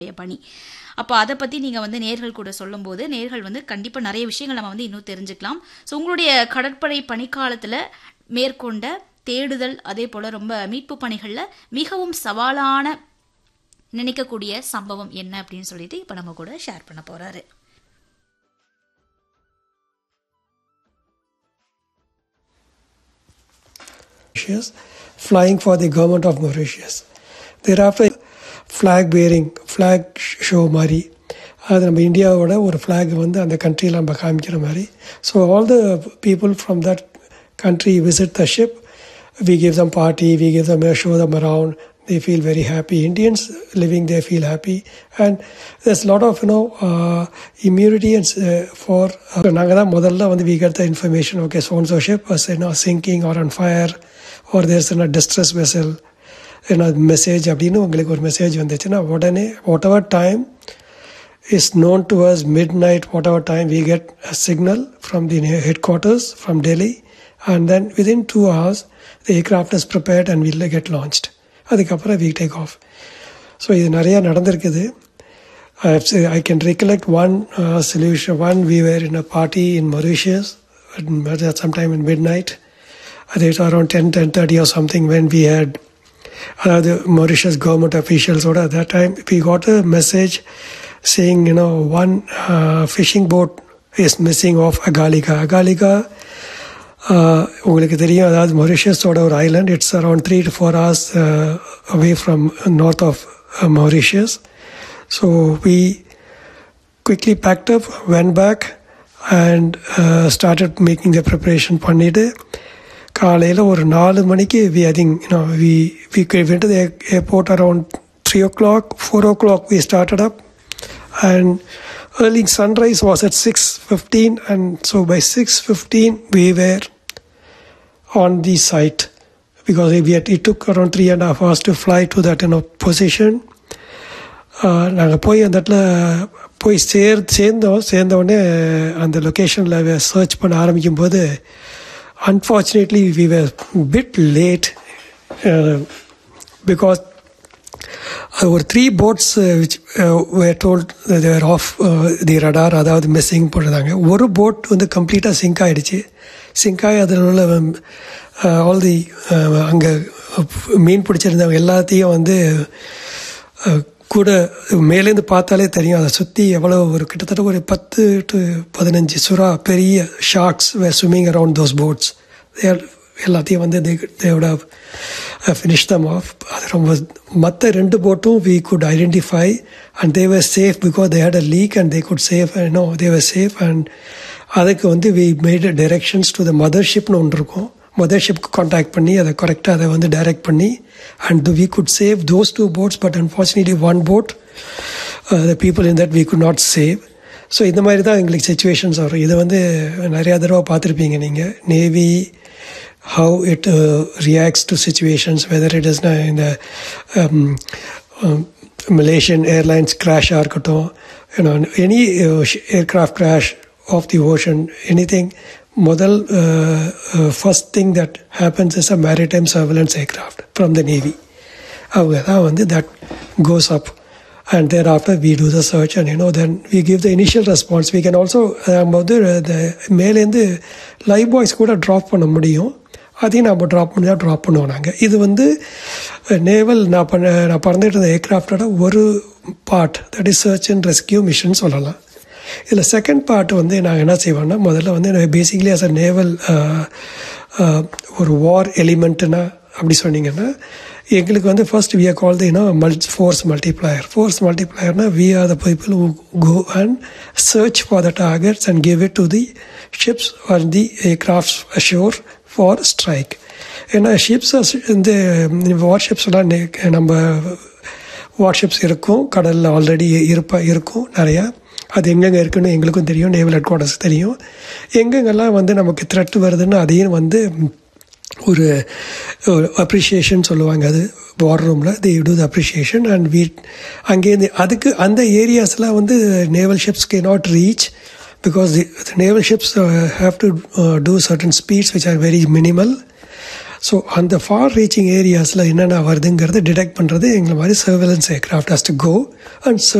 பணி அப்போ அதை பற்றி நீங்கள் வந்து நேர்கள் கூட சொல்லும்போது நேர்கள் வந்து கண்டிப்பாக நிறைய விஷயங்கள் நம்ம வந்து இன்னும் தெரிஞ்சுக்கலாம் ஸோ உங்களுடைய கடற்படை பணிக்காலத்தில் மேற்கொண்ட தேடுதல் அதே போல் ரொம்ப மீட்பு பணிகளில் மிகவும் சவாலான நினைக்கக்கூடிய சம்பவம் என்ன அப்படின்னு சொல்லிட்டு இப்போ நம்ம கூட ஷேர் பண்ண போகிறாரு Mauritius, flying for the government of Mauritius. Thereafter, flag bearing, flag show மாதிரி அது நம்ம இந்தியாவோட ஒரு ஃப்ளாக் வந்து அந்த கண்ட்ரியில் நம்ம காமிக்கிற மாதிரி so all the people from that country visit the ship we give them party we give them show them around they feel very happy indians living there feel happy and there's a lot of you know uh, immunity and uh, for நாங்கள் தான் முதல்ல வந்து we get the information okay so and so ship was you know sinking or on fire or there's a distress vessel என்ன message அப்படின்னு உங்களுக்கு ஒரு message வந்துச்சுன்னா உடனே whatever time is known to us midnight whatever time we get a signal from the headquarters from delhi and then within two hours the aircraft is prepared and will get launched அதுக்கப்புறம் we take off so இது நிறையா நடந்திருக்குது I can recollect one uh, solution. One, we were in a party in Mauritius at sometime in midnight. I think it was around 10, 10.30 or something when we had uh, the Mauritius government officials. Or at that time, we got a message saying, you know, one uh, fishing boat is missing off Agalika. Agalika, உங்களுக்கு தெரியும் அதாவது மொரிஷியஸோட ஒரு island it's around three to four hours away from north of Mauritius so we quickly packed up went back and started making the preparation பண்ணிவிட்டு காலையில் ஒரு நாலு மணிக்கு we I think you know we we went the airport around three o'clock four o'clock we started up and early sunrise was at 6.15 and so by 6.15 we were on the site because we had, it took around three and a half hours to fly to that you know, position நாங்கள் போய் அந்த இடத்துல போய் சேர் சேர்ந்தோம் சேர்ந்தோடனே அந்த லொக்கேஷனில் search பண்ண ஆரம்பிக்கும் போது unfortunately we were bit late because ஒரு three boats which were told there off the radar அதாவது மிஸ்ஸிங் போட்டிருந்தாங்க ஒரு போட் வந்து கம்ப்ளீட்டாக சிங்க் ஆகிடுச்சு சிங்க் ஆகி அதில் உள்ள ஆல் தி அங்கே மீன் பிடிச்சிருந்தவங்க எல்லாத்தையும் வந்து கூட மேலேருந்து பார்த்தாலே தெரியும் அதை சுற்றி எவ்வளோ ஒரு கிட்டத்தட்ட ஒரு பத்து டு பதினஞ்சு சுறா பெரிய sharks were swimming around those boats there எல்லாத்தையும் வந்து தேவோட ஃபினிஷ் தம் ஆஃப் அது ரொம்ப மற்ற ரெண்டு போட்டும் we could identify and they were safe because they had a leak and they could safe no they were safe and அதுக்கு வந்து we made directions to the மதர்ஷிப்னு ஒன்று இருக்கும் மதர்ஷிப்க்கு காண்டாக்ட் பண்ணி அதை கரெக்டாக அதை வந்து டைரக்ட் பண்ணி and we could save those two boats but unfortunately one boat the people in that we could not save so இந்த மாதிரி தான் எங்களுக்கு சுச்சுவேஷன்ஸ் வரும் இதை வந்து நிறையா தடவை பார்த்துருப்பீங்க நீங்கள் navy how it uh, reacts to situations, whether it is in the um, um, Malaysian Airlines crash or you know, any uh, aircraft crash off the ocean, anything. Model uh, first thing that happens is a maritime surveillance aircraft from the Navy. that goes up and thereafter we do the search and you know then we give the initial response we can also வந்து மேலேருந்து live boys கூட drop பண்ண முடியும் அதையும் நம்ம drop பண்ணி தான் drop பண்ணுவோம் நாங்கள் இது வந்து நேவல் நான் பண்ண நான் பறந்துட்டு இருந்த ஏர்க்ராஃப்டோட ஒரு part that is search and rescue mission சொல்லலாம் இதில் செகண்ட் பார்ட் வந்து நாங்கள் என்ன செய்வோம்னா முதல்ல வந்து பேசிக்கலி அஸ் அ நேவல் ஒரு வார் எலிமெண்ட்டுனா அப்படி சொன்னீங்கன்னா எங்களுக்கு வந்து first we are call the you know multi force multiplier force மல்டிப்ளையர்னா we are the people who go and search for the targets and give it to the ships or the aircrafts ashore for strike ஏன்னா ships இந்த வார்ஷிப்ஸ்லாம் நம்ம warships இருக்கும் கடலில் already இருப்பா இருக்கும் நிறையா அது எங்கெங்கே இருக்குன்னு எங்களுக்கும் தெரியும் நேவல் ஹெட் குவார்ட்டர்ஸ் தெரியும் எங்கெங்கெல்லாம் வந்து நமக்கு த்ரெட் வருதுன்னு அதையும் வந்து ஒரு அப்ரிஷியேஷன் சொல்லுவாங்க அது வார் ரூமில் the do the appreciation and we'd அங்கேருந்து அதுக்கு அந்த ஏரியாஸ்லாம் வந்து naval ships can not reach because the, the naval ships uh, have to uh, do certain speeds which are very minimal so அந்த ஃபார் ரீச்சிங் ஏரியாஸில் என்னென்ன வருதுங்கிறத டிடெக்ட் பண்ணுறது எங்களை மாதிரி surveillance aircraft has to go and